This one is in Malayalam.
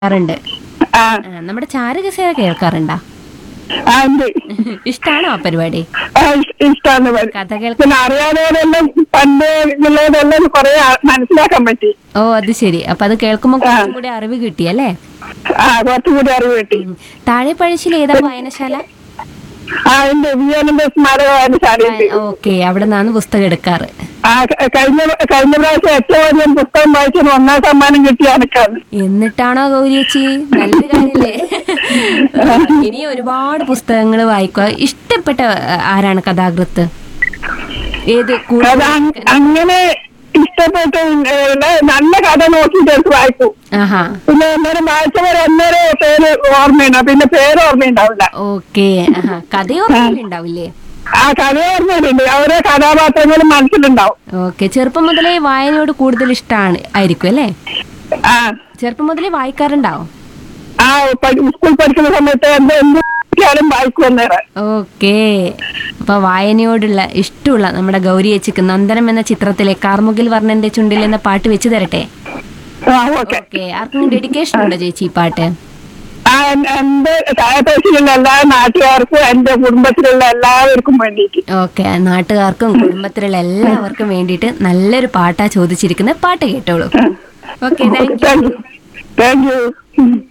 കേൾക്കാറുണ്ട് ആ ആ, നമ്മുടെ ചാരുകസേര കേൾക്കാറുണ്ടോ ആ ഉണ്ട് ഇഷ്ടാണോ ആ പരിപാടി ആ, ഇഷ്- ഇഷ്ടാണ് വരി. കഥ കേൾക്കാൻ പിന്നെ അറിയാതെല്ലാം പണ്ട് ഉള്ളതെല്ലാം കുറെ മനസ്സിലാക്കാൻ പറ്റി ഓ അത് ശരി അപ്പൊ അത് കേൾക്കുമ്പോ കുറച്ചും കൂടി അറിവ് കിട്ടിയല്ലേ ആ കുറച്ചും കൂടി അറിവ് കിട്ടി ഉം. താഴെ പഴശ്ശിയിൽ ഏതാ വായനശാല ആ ഉണ്ട് വിജയാനന്ദ സ്മാരക വായനശാലയുണ്ട് ഓക്കെ അവിടെ നിന്നാണ് പുസ്തകം എടുക്കാറ് ആ ക- കഴിഞ്ഞ കഴിഞ്ഞ പ്രാവശ്യം ഏറ്റവും വലിയ പുസ്തകം വായിച്ചത് ഒന്നാം സമ്മാനം കിട്ടിയ അനക്കാണ് എന്നിട്ടാണോ ഗൗരിയച്ചി നല്ലൊരു കാര്യല്ലേ ഇനി ഒരുപാട് പുസ്തകങ്ങൾ വായിക്കുക ഇഷ്ടപ്പെട്ട ആ, ആരാണ് കഥാകൃത്ത് ഏത് അത് കൂടുതൽ അങ്- അങ്ങനെ ഇഷ്ടപ്പെട്ട ഏ, നല്ല കഥ നോക്കിയിട്ട് എടുത്ത് വായിക്കും ആഹാ പിന്നെ അന്നേരം വായിച്ചവർ അന്നേരം പേര് ഓർമ്മയുണ്ടാവും പിന്നെ പേര് ഓർമ്മയുണ്ടാവില്ല ഓക്കെ ആഹാ കഥയോർമ്മയിലുണ്ടാവില്ലേ ആ കഥ ഓർമ്മയുണ്ട് ഓരോ കഥാപാത്രങ്ങളും മനസ്സിലുണ്ടാവും ഓക്കെ ചെറുപ്പം മുതലേ വായനയോട് കൂടുതൽ ഇഷ്ടമാണ് ആയിരിക്കും അല്ലേ ആ ചെറുപ്പം മുതലേ വായിക്കാറുണ്ടാവും ആ പഠി- സ്കൂൾ പഠിക്കുന്ന സമയത്ത് എന്ത് എന്ത് കിട്ടിയാലും വായിക്കും അന്നേരം ഓക്കെ അപ്പൊ വായനയോടുള്ള ഇഷ്ടമുള്ള നമ്മുടെ ഗൗരി ചേച്ചിക്ക് നന്ദനം എന്ന ചിത്രത്തിലെ കാർമുകിൽ വർണ്ണന്റെ ചുണ്ടിൽ എന്ന പാട്ട് വെച്ച് തരട്ടെ ആ ഓക്കെ ഓക്കെ ആർക്കും ഡെഡിക്കേഷൻ ഉണ്ടോ ചേച്ചി ഈ പാട്ട് ആ എൻ- എന്റെ താഴത്തേശിലുള്ള എല്ലാ നാട്ടുകാർക്കും എന്റെ കുടുംബത്തിലുള്ള എല്ലാവർക്കും വേണ്ടിയിട്ട് ഓക്കെ നാട്ടുകാർക്കും കുടുംബത്തിലുള്ള എല്ലാവർക്കും വേണ്ടിയിട്ട് നല്ലൊരു പാട്ടാ ചോദിച്ചിരിക്കുന്നത് പാട്ട് കേട്ടോളൂ okay thank you thank you thank U